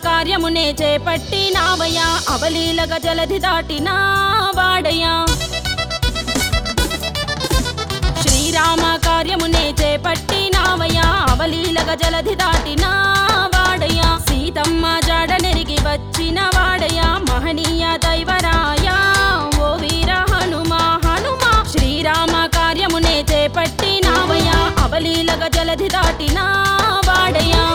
కార్యమునే చేపట్టినావయ్యా అవలీలగ జలధి దాటిన వాడయ్యా శ్రీరామ కార్యమునే చేపట్టినావయ్యా అవలీలగ జలధి దాటిన వాడయ్యా సీతమ్మ జాడ నెరిగి వచ్చిన వాడయ్యా మహనీయ దైవరాయా ఓ వీర హనుమ హనుమ శ్రీరామ కార్యమునే చేపట్టినావయ్యా అవలీలగ జలధి దాటిన వాడయ్యా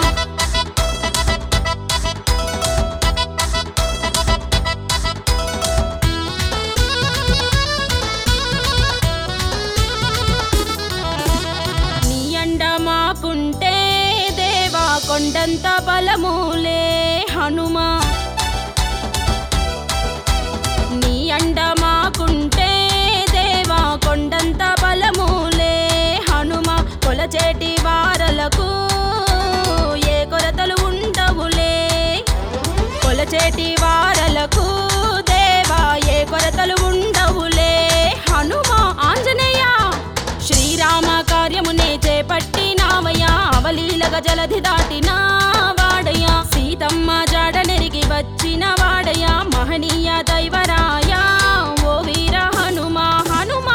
నీ అండ మాకుంటే దేవా కొండంత బలములే హనుమా నీ అండ మాకుంటే దేవా కొండంత బలములే హనుమ కొలచేటి వారలకు ఏ కొరతలు ఉండవులే కొలచేటి వారలకు దేవా ఏ కొరతలు ఉండవులే హనుమ ఆంజనేయ శ్రీరామ కార్యమునే చేపట్టినావయ్యా అవలీలగ జలధి దాటిన వాడయ్యా సీతమ్మ జాడ నెరిగి వచ్చిన వాడయ్యా మహనీయ దైవరాయా ఓ వీర హనుమ హనుమ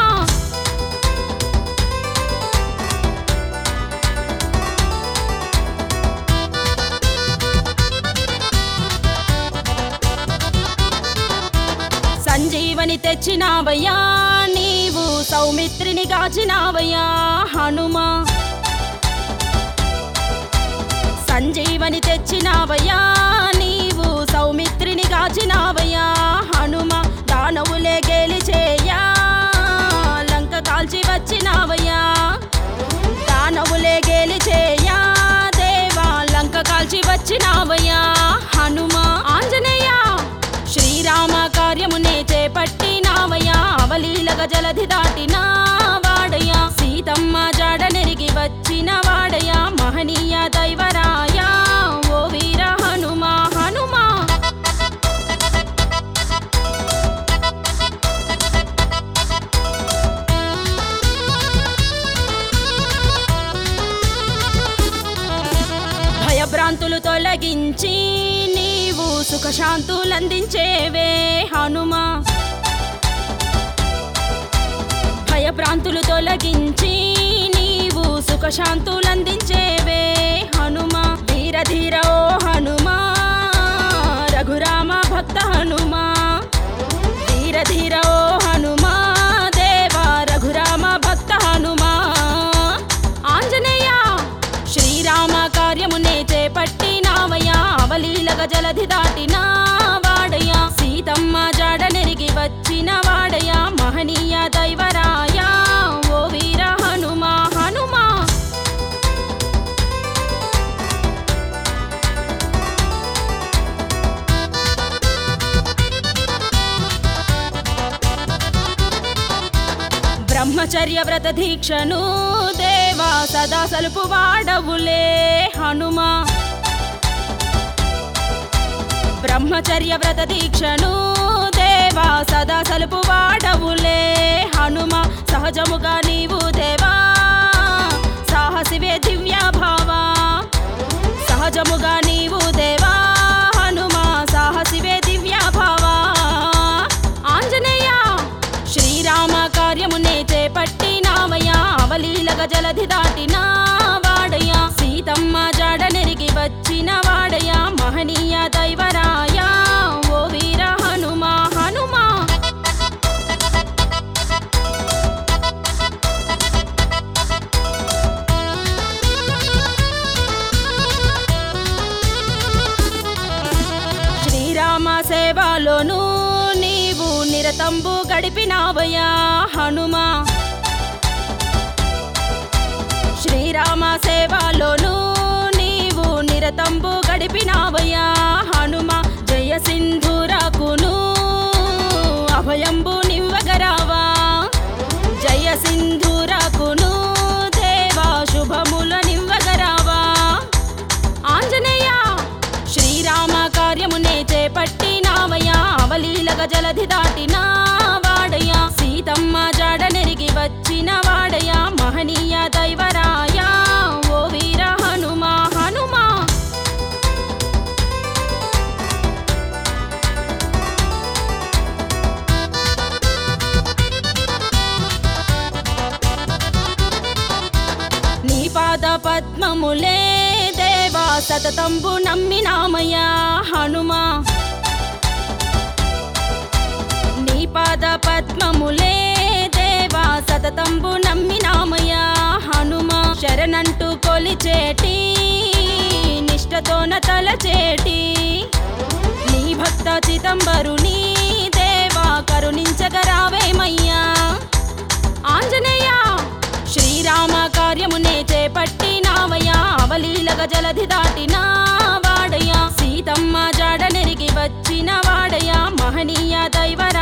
సంజీవని తెచ్చినావయ్యా నీవు సౌమిత్రిని గాచినావయ్యా హనుమా సంజీవని తెచ్చినావయ్యా నీవు సౌమిత్రిని గాచినావయ్యా హనుమ దానవులే గెలిచేయా లంక కాల్చి వచ్చినావయ్యా దానవులే గెలిచేయా దేవా లంక కాల్చి వచ్చినావయ్యా హనుమ ఆంజనేయ శ్రీరామ కార్యమునే చేపట్టినావయ్యా అవలీలగ జలధి దాటిన వాడయ్యా సీతమ్మ జాడ నెరిగి వచ్చిన వాడయ్యా మహనీయ దైవరాయా ఓ వీర హనుమ హనుమ భయభ్రాంతులు తొలగించి నీవు సుఖశాంతులందించేవే హనుమా భయభ్రాంతులు తొలగించి నీవు సుఖశాంతులందించేవే హనుమా ధీర ఓ హనుమా రఘురామ భక్త హనుమా ధీర ధీర ఓ హనుమా దేవా రఘురామ భక్త హనుమా ఆంజనేయ శ్రీరామ కార్యమునే చేపట్టినావయ్యా అవలీలగ జలధి దాటిన వాడయ్యా సీతమ్మ జాడ నెరిగి వచ్చిన వాడయ్యా మహనీయ దైవరాయా ఓ వీర హనుమ హనుమ బ్రహ్మచర్య వ్రత దీక్షను దేవా సదా సలుపు వాడవులే హనుమా బ్రహ్మచర్య వ్రత దీక్షను దేవా సదా సలుపు వాడవులే హనుమ సహజముగా నీవు దేవా సాహసివే దివ్య భావా సహజముగా నీవు దేవా హనుమ సాహసివే దివ్య భావా ఆంజనేయ శ్రీరామ కార్యమునే చేపట్టినావయ్యా అవలీలగ జలధి దాటిన వాడయ్యా సీతమ్మ జాడ నెరిగి వచ్చిన వాడయ్యా మహనీయ దైవరాయా ఓ వీర హనుమ హనుమ శ్రీరామ సేవలోను నీవు నిరతంబు గడిపినావయ్యా హనుమా శ్రీరామ సేవలోను నీవు నిరతంబు గడిపినావయ్యా హనుమ జయ సింధురాకును అభయంబు నివ్వగరావా జయ సింధురాకును దేవా శుభముల నివ్వగరావా ఆంజనేయ శ్రీరామ కార్యమునే చేపట్టినావయ్యా అవలీలగ జలధి దాటిన వాడయ్యా సీతమ్మ జాడ నెరిగి వచ్చిన వాడయ్యా మహనీయ దైవరాయా ఓ వీర హనుమ హనుమ సతతంబు నమ్మినామయ్యా హనుమా నీ పాద పద్మములే దేవా సతతంబు నమ్మినామయ్యా హనుమా శరణంటూ కొలిచేటి నిష్టతోన తలచేటి నీ భక్త చిదంబరుని దేవా కరుణించగరావేమయ్యా ఆంజనేయ శ్రీరామ కార్యమునే చేపట్టినావయ్యా అవలీలగ జలధి దాటిన వాడయ్యా సీతమ్మ జాడ నెరిగి వచ్చిన వాడయ్యా మహనీయ దైవ